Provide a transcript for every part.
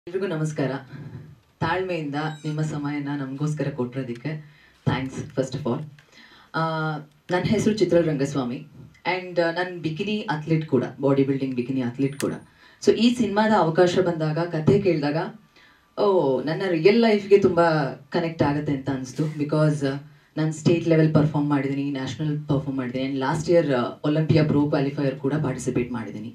ಎಲ್ರಿಗೂ ನಮಸ್ಕಾರ ತಾಳ್ಮೆಯಿಂದ ನಿಮ್ಮ ಸಮಯನ ನಮಗೋಸ್ಕರ ಕೊಟ್ಟಿರೋದಕ್ಕೆ ಥ್ಯಾಂಕ್ಸ್ ಫಸ್ಟ್ ಆಫ್ ಆಲ್ ನನ್ನ ಹೆಸರು ಚಿತ್ರಲ್ ರಂಗಸ್ವಾಮಿ ಆ್ಯಂಡ್ ನನ್ನ ಬಿಕಿನಿ ಅಥ್ಲೀಟ್ ಕೂಡ ಬಾಡಿ ಬಿಲ್ಡಿಂಗ್ ಬಿಕಿನಿ ಅಥ್ಲೀಟ್ ಕೂಡ ಸೊ ಈ ಸಿನಿಮಾದ ಅವಕಾಶ ಬಂದಾಗ ಕತೆ ಕೇಳಿದಾಗ ಓ ನನ್ನ ರಿಯಲ್ ಲೈಫ್ಗೆ ತುಂಬ ಕನೆಕ್ಟ್ ಆಗುತ್ತೆ ಅಂತ ಅನಿಸ್ತು ಬಿಕಾಸ್ ನಾನು ಸ್ಟೇಟ್ ಲೆವೆಲ್ ಪರ್ಫಾರ್ಮ್ ಮಾಡಿದ್ದೀನಿ ನ್ಯಾಷನಲ್ ಪರ್ಫಾರ್ಮ್ ಮಾಡಿದ್ದೀನಿ and last year Olympia pro qualifier ಕೂಡ ಪಾರ್ಟಿಸಿಪೇಟ್ ಮಾಡಿದ್ದೀನಿ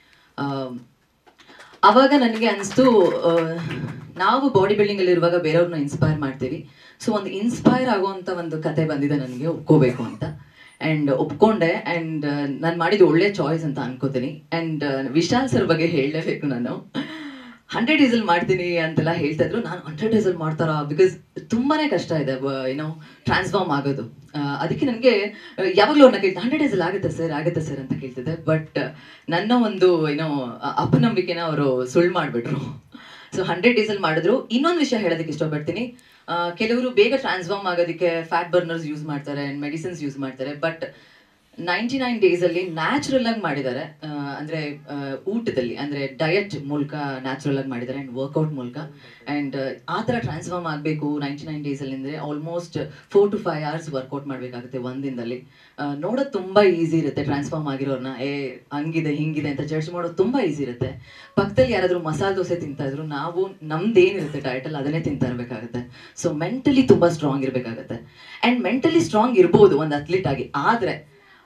ಆವಾಗ ನನಗೆ ಅನಿಸ್ತು ನಾವು ಬಾಡಿ ಬಿಲ್ಡಿಂಗ್ ಅಲ್ಲಿ ಇರುವಾಗ ಬೇರೆಯವ್ರನ್ನ ಇನ್ಸ್ಪೈರ್ ಮಾಡ್ತೀವಿ ಸೊ ಒಂದು ಇನ್ಸ್ಪೈರ್ ಆಗುವಂತ ಒಂದು ಕತೆ ಬಂದಿದೆ ನನಗೆ ಒಪ್ಕೋಬೇಕು ಅಂತ ಆ್ಯಂಡ್ ಒಪ್ಕೊಂಡೆ ಆ್ಯಂಡ್ ನಾನು ಮಾಡಿದ ಒಳ್ಳೆ ಚಾಯ್ಸ್ ಅಂತ ಅನ್ಕೋತೀನಿ ಆ್ಯಂಡ್ ವಿಶಾಲ್ ಸರ್ ಬಗ್ಗೆ ಹೇಳಲೇಬೇಕು ನಾನು ಹಂಡ್ರೆಡ್ ಡೇಸಲ್ಲಿ ಮಾಡ್ತೀನಿ ಅಂತೆಲ್ಲ ಹೇಳ್ತಾ ಇದ್ರು ನಾನು ಹಂಡ್ರೆಡ್ ಡೇಸಲ್ಲಿ ಮಾಡ್ತಾರಾ ಬಿಕಾಸ್ ತುಂಬಾನೇ ಕಷ್ಟ ಇದೆ ಏನೋ ಟ್ರಾನ್ಸ್ಫಾರ್ಮ್ ಆಗೋದು ಆ, ಅದಕ್ಕೆ ನನಗೆ ಯಾವಾಗಲೂ ಅವ್ರನ್ನ ಕೇಳ್ತಾ ಹಂಡ್ರೆಡ್ ಡೇಸಲ್ಲಿ ಆಗುತ್ತೆ ಸರ್ ಆಗುತ್ತೆ ಸರ್ ಅಂತ ಕೇಳ್ತಿದ್ದೆ ಬಟ್ ನನ್ನ ಒಂದು ಏನೋ ಅ- ಅಪನಂಬಿಕೆನ ಅವರು ಸುಳ್ಳು ಮಾಡಿಬಿಟ್ರು ಸೊ ಹಂಡ್ರೆಡ್ ಡೇಸಲ್ಲಿ ಮಾಡಿದ್ರು ಇನ್ನೊಂದು ವಿಷಯ ಹೇಳೋದಕ್ಕೆ ಇಷ್ಟಪಡ್ತೀನಿ ಆ, ಕೆಲವರು ಬೇಗ ಟ್ರಾನ್ಸ್ಫಾರ್ಮ್ ಆಗೋದಕ್ಕೆ ಫ್ಯಾಟ್ ಬರ್ನರ್ಸ್ ಯೂಸ್ ಮಾಡ್ತಾರೆ ಆ್ಯಂಡ್ ಮೆಡಿಸಿನ್ಸ್ ಯೂಸ್ ಮಾಡ್ತಾರೆ ಬಟ್ ನೈಂಟಿ ನೈನ್ ಡೇಸಲ್ಲಿ ನ್ಯಾಚುರಲ್ ಆಗಿ ಮಾಡಿದ್ದಾರೆ ಆ, ಅಂದ್ರೆ ಆ, ಊಟದಲ್ಲಿ ಅಂದ್ರೆ ಡಯಟ್ ಮೂಲಕ ನ್ಯಾಚುರಲ್ ಆಗಿ ಮಾಡಿದ್ದಾರೆ ಆ್ಯಂಡ್ ವರ್ಕೌಟ್ ಮೂಲಕ ಆ್ಯಂಡ್ ಆ ಥರ ಟ್ರಾನ್ಸ್ಫಾರ್ಮ್ ಆಗಬೇಕು ನೈಂಟಿ ನೈನ್ ಡೇಸಲ್ಲಿ ಅಂದರೆ almost four to five hours workout ಮಾಡಬೇಕಾಗುತ್ತೆ ಒಂದಿನದಲ್ಲಿ ನೋಡೋದು ತುಂಬ ಈಸಿ ಇರುತ್ತೆ ಟ್ರಾನ್ಸ್ಫಾರ್ಮ್ ಆಗಿರೋರ್ನ ಏ ಹಂಗಿದೆ ಹಿಂಗಿದೆ ಅಂತ ಜಡ್ಜ್ ಮಾಡೋದು ತುಂಬ ಈಸಿ ಇರುತ್ತೆ ಪಕ್ಕದಲ್ಲಿ ಯಾರಾದರೂ ಮಸಾಲೆ ದೋಸೆ ತಿಂತಾ ಇದ್ರು ನಾವು ನಮ್ದೇನಿರುತ್ತೆ ಡಯಟಲ್ಲಿ ಅದನ್ನೇ ತಿಂತಾ ಇರಬೇಕಾಗುತ್ತೆ ಸೊ ಮೆಂಟಲಿ ತುಂಬ ಸ್ಟ್ರಾಂಗ್ ಇರಬೇಕಾಗುತ್ತೆ ಆ್ಯಂಡ್ ಮೆಂಟಲಿ ಸ್ಟ್ರಾಂಗ್ ಇರ್ಬೋದು ಒಂದು ಅಥ್ಲೀಟ್ ಆಗಿ ಆದರೆ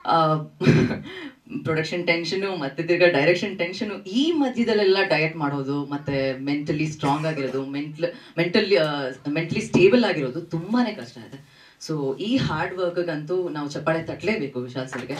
ಪ್ರೊಡಕ್ಷನ್ ಟೆನ್ಷನು ಮತ್ತೆ ತಿರ್ಗಾ ಡೈರೆಕ್ಷನ್ ಟೆನ್ಷನು ಈ ಮಧ್ಯದಲ್ಲೆಲ್ಲ ಡಯಟ್ ಮಾಡೋದು ಮತ್ತೆ ಮೆಂಟಲಿ ಸ್ಟ್ರಾಂಗ್ ಆಗಿರೋದು ಮೆಂಟಲ್ ಮೆಂಟಲಿ ಮೆಂಟಲಿ ಸ್ಟೇಬಲ್ ಆಗಿರೋದು ತುಂಬಾನೇ ಕಷ್ಟ ಇದೆ ಸೊ ಈ ಹಾರ್ಡ್ ವರ್ಕ್ಗಂತೂ ನಾವು ಚಪ್ಪಾಳೆ ತಟ್ಟಲೇಬೇಕು ವಿಶಾಲ್ ಸರ್ಗೆ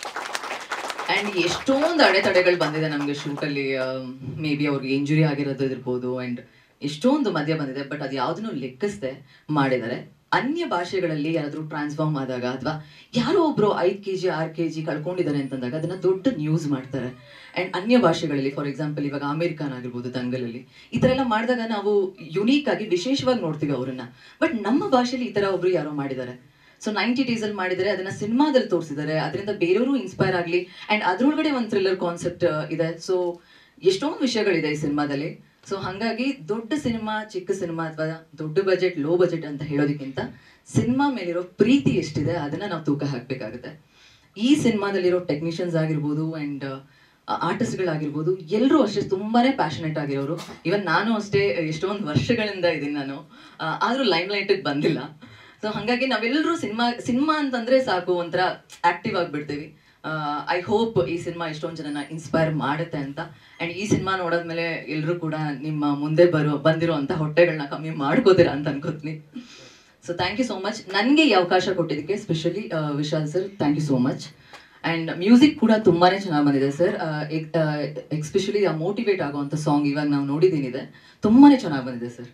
ಆ್ಯಂಡ್ ಎಷ್ಟೊಂದು ಅಡೆತಡೆಗಳು ಬಂದಿದೆ ನಮಗೆ ಶೂಟಲ್ಲಿ ಮೇ ಬಿ ಅವ್ರಿಗೆ ಇಂಜುರಿ ಆಗಿರೋದು ಇರ್ಬೋದು ಆ್ಯಂಡ್ ಎಷ್ಟೊಂದು ಮಧ್ಯ ಬಂದಿದೆ ಬಟ್ ಅದು ಯಾವುದನ್ನು ಲೆಕ್ಕಿಸದೆ ಮಾಡಿದ್ದಾರೆ ಅನ್ಯ ಭಾಷೆಗಳಲ್ಲಿ ಯಾರಾದರೂ ಟ್ರಾನ್ಸ್ಫಾರ್ಮ್ ಆದಾಗ ಅಥವಾ ಯಾರೋ ಒಬ್ರು ಐದು ಕೆ ಜಿ ಆರು ಕೆ ಜಿ ಕಳ್ಕೊಂಡಿದ್ದಾರೆ ಅಂತಂದಾಗ ಅದನ್ನ ದೊಡ್ಡ ನ್ಯೂಸ್ ಮಾಡ್ತಾರೆ ಆ್ಯಂಡ್ ಅನ್ಯ ಭಾಷೆಗಳಲ್ಲಿ ಫಾರ್ ಎಕ್ಸಾಂಪಲ್ ಇವಾಗ ಅಮೆರಿಕನ್ ಆಗಿರ್ಬೋದು ದಂಗಲಲ್ಲಿ ಈ ಥರ ಎಲ್ಲ ಮಾಡಿದಾಗ ನಾವು ಯುನೀಕ್ ಆಗಿ ವಿಶೇಷವಾಗಿ ನೋಡ್ತೀವಿ ಅವರನ್ನ ಬಟ್ ನಮ್ಮ ಭಾಷೆಯಲ್ಲಿ ಈ ಥರ ಒಬ್ರು ಯಾರೋ ಮಾಡಿದ್ದಾರೆ ಸೊ ನೈಂಟಿ ಡೇಸಲ್ಲಿ ಮಾಡಿದರೆ ಅದನ್ನ ಸಿನಿಮಾದಲ್ಲಿ ತೋರಿಸಿದ್ದಾರೆ ಅದರಿಂದ ಬೇರೆಯವರು ಇನ್ಸ್ಪೈರ್ ಆಗಲಿ ಆ್ಯಂಡ್ ಅದ್ರೊಳಗಡೆ ಒಂದು ಥ್ರಿಲ್ಲರ್ ಕಾನ್ಸೆಪ್ಟ್ ಇದೆ ಸೊ ಎಷ್ಟೊಂದು ವಿಷಯಗಳಿದೆ ಈ ಸಿನಿಮಾದಲ್ಲಿ ಸೊ ಹಾಗಾಗಿ ದೊಡ್ಡ ಸಿನಿಮಾ ಚಿಕ್ಕ ಸಿನಿಮಾ ಅಥವಾ ದೊಡ್ಡ ಬಜೆಟ್ ಲೋ ಬಜೆಟ್ ಅಂತ ಹೇಳೋದಕ್ಕಿಂತ ಸಿನಿಮಾ ಮೇಲಿರೋ ಪ್ರೀತಿ ಎಷ್ಟಿದೆ ಅದನ್ನ ನಾವು ತೂಕ ಹಾಕಬೇಕಾಗುತ್ತೆ ಈ ಸಿನಿಮಾದಲ್ಲಿರೋ ಟೆಕ್ನಿಷಿಯನ್ಸ್ ಆಗಿರ್ಬೋದು ಆ್ಯಂಡ್ ಆರ್ಟಿಸ್ಟ್ಗಳಾಗಿರ್ಬೋದು ಎಲ್ಲರೂ ಅಷ್ಟೇ ತುಂಬಾನೇ ಪ್ಯಾಷನೆಟ್ ಆಗಿರೋರು ಇವನ್ ನಾನು ಅಷ್ಟೇ ಎಷ್ಟೊಂದು ವರ್ಷಗಳಿಂದ ಇದ್ದೀನಿ ನಾನು ಆ, ಆದ್ರೂ ಲೈಮ್ ಲೈಟಿಗೆ ಬಂದಿಲ್ಲ ಸೊ ಹಾಗಾಗಿ ನಾವೆಲ್ಲರೂ ಸಿನಿಮಾ ಸಿನಿಮಾ ಅಂತಂದ್ರೆ ಸಾಕು ಒಂಥರ ಆಕ್ಟಿವ್ ಆಗಿಬಿಡ್ತೀವಿ ಐ ಹೋಪ್ ಈ ಸಿನಿಮಾ ಎಷ್ಟೊಂದು ಜನನ ಇನ್ಸ್ಪೈರ್ ಮಾಡುತ್ತೆ ಅಂತ ಆ್ಯಂಡ್ ಈ ಸಿನಿಮಾ ನೋಡಾದ್ಮೇಲೆ ಎಲ್ಲರೂ ಕೂಡ ನಿಮ್ಮ ಮುಂದೆ ಬರೋ ಬಂದಿರೋಂಥ ಹೊಟ್ಟೆಗಳನ್ನ ಕಮ್ಮಿ ಮಾಡ್ಕೋತೀರಾ ಅಂತ ಅನ್ಕೋತೀನಿ so thank you so much ನನಗೆ ಈ ಅವಕಾಶ ಕೊಟ್ಟಿದ್ದಕ್ಕೆ specially Vishal sir thank you so much and music ಕೂಡ ತುಂಬಾನೇ ಚೆನ್ನಾಗಿ ಬಂದಿದೆ ಸರ್ ಎಕ್ಸ್ಪೆಷಲಿ ಮೋಟಿವೇಟ್ ಆಗುವಂಥ ಸಾಂಗ್ ಇವಾಗ ನಾವು ನೋಡಿದ್ದೀನಿದೆ ತುಂಬಾನೇ ಚೆನ್ನಾಗಿ ಬಂದಿದೆ ಸರ್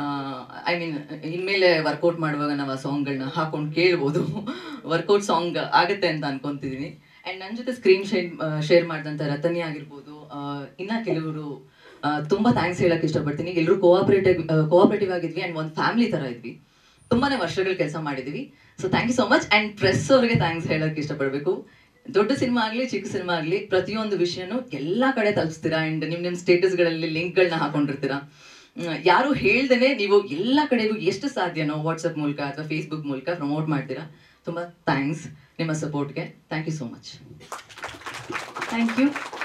ಐ ಮೀನ್ ಇನ್ಮೇಲೆ ವರ್ಕೌಟ್ ಮಾಡುವಾಗ ನಾವು ಆ ಸಾಂಗ್ಗಳನ್ನ ಹಾಕೊಂಡು ಕೇಳ್ಬೋದು ವರ್ಕೌಟ್ ಸಾಂಗ್ ಆಗುತ್ತೆ ಅಂತ ಅನ್ಕೊಂತಿದ್ದೀನಿ ಆ್ಯಂಡ್ ನನ್ನ ಜೊತೆ ಸ್ಕ್ರೀನ್ ಶೇರ್ ಶೇರ್ ಮಾಡಿದಂಥ ರತನಿ ಆಗಿರ್ಬೋದು ಆ, ಇನ್ನ ಕೆಲವರು ಆ, ತುಂಬಾ ಥ್ಯಾಂಕ್ಸ್ ಹೇಳಕ್ ಇಷ್ಟಪಡ್ತೀನಿ ಎಲ್ಲರೂ ಕೋಆಪರೇಟಿವ್ ಕೋಆಪರೇಟಿವ್ ಆಗಿದ್ವಿ ಆ್ಯಂಡ್ ಒಂದು ಫ್ಯಾಮಿಲಿ ಥರ ಇದ್ವಿ ತುಂಬಾನೇ ವರ್ಷಗಳು ಕೆಲಸ ಮಾಡಿದ್ವಿ so thank you so much and press ಅವ್ರಿಗೆ ಥ್ಯಾಂಕ್ಸ್ ಹೇಳಕ್ ಇಷ್ಟಪಡಬೇಕು ದೊಡ್ಡ ಸಿನಿಮಾ ಆಗಲಿ ಚಿಕ್ಕ ಸಿನಿಮಾ ಆಗಲಿ ಪ್ರತಿಯೊಂದು ವಿಷಯನೂ ಎಲ್ಲ ಕಡೆ ತಲುಪಿಸ್ತೀರಾ ಆ್ಯಂಡ್ ನಿಮ್ಮ ನಿಮ್ಮ ಸ್ಟೇಟಸ್ಗಳಲ್ಲಿ ಲಿಂಕ್ಗಳನ್ನ ಹಾಕೊಂಡಿರ್ತೀರಾ ಹ್ಮ್, ಯಾರು ಹೇಳ್ದೇನೆ ನೀವು ಎಲ್ಲ ಕಡೆಗೂ ಎಷ್ಟು ಸಾಧ್ಯನೋ ವಾಟ್ಸಪ್ ಮೂಲಕ ಅಥವಾ ಫೇಸ್ಬುಕ್ ಮೂಲಕ ಪ್ರಮೋಟ್ ಮಾಡ್ತೀರಾ ತುಂಬ ಥ್ಯಾಂಕ್ಸ್ ನಿಮ್ಮ ಸಪೋರ್ಟ್ಗೆ thank you so much thank you